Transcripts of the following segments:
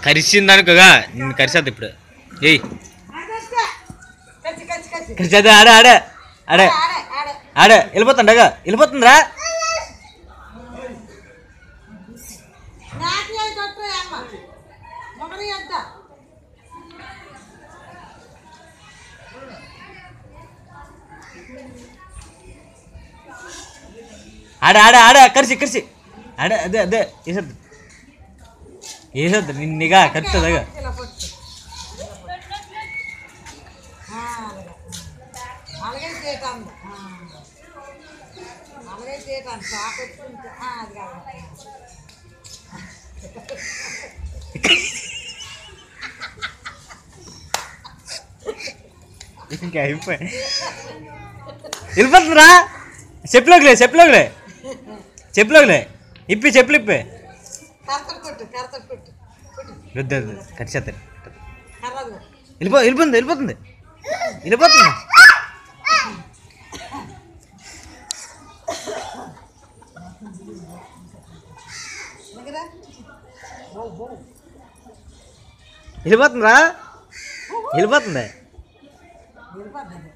కరిచింది అనుకోగా నిన్ను కరిసేద్ది ఇప్పుడు ఏయ్ కచ్చి కచ్చి కచ్చి కరిచేద్దా ఆడ ఆడ ఆడే ఆడే ఆడే ఆడే వెళ్ళిపోతుండగా వెళ్ళిపోతుందిరా నాకి అయి కొట్టు అమ్మ మొగలి ఎంత ఆడ ఆడ ఆడ కరిసి కరిసి ఆడ అదే అదే వేసద్దు వేసద్దు నిన్నగా కరుతుందగా ఇలా పొట్టు ఆ, అలాగే. అలాగే చేయటం అలాగే చేయటం సాకొచ్చుకుంటే అది కాదు ఇంకా అయిపోయి వెళ్ళిపోతుందిరా చెప్పులోకిలే చెప్పులోకిలే చెప్పులోకిలే ఇప్పి చెప్పులు ఇప్పి కరతడు కొట్టు కరతడు కొట్టు కొట్టు వద్దు వద్దు కరిచేస్తారు కర్రదు వెళ్ళిపో వెళ్ళిపోతుంది వెళ్ళిపోతుంది వెళ్ళిపోతుంది దగ్గర ఓ ఓ వెళ్ళిపోతుందిరా వెళ్ళిపోతుంది వెళ్ళిపోద్ది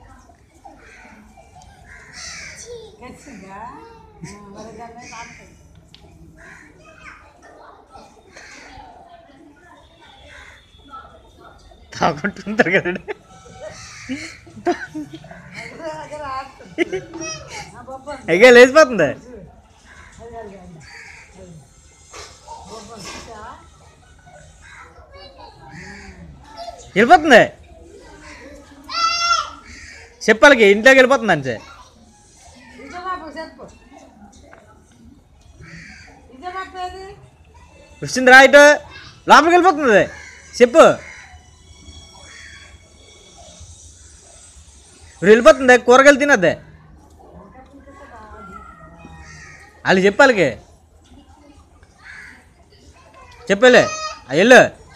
ఖచ్చితంగా మరి దాన్ని కాదు తాగుంటుంటారు కదా దగ్గర ఆడుతుంది ఆ బొబ్బ అయ్యా లేచిపోతుంది వెళ్ళిపోతుంది చెప్పాలకి ఇంట్లోకి వెళ్ళిపోతుంది అంతే నిజమాపు చెప్పు నిజమాపు ఏది వచ్చింది రా ఇటు లోపలికి వెళ్ళిపోతుంది చెప్పు ఇప్పుడు వెళ్ళిపోతుంది కూరగాయలు తినద్దే వాళ్ళు చెప్పాలికి చెప్పలే వెళ్ళు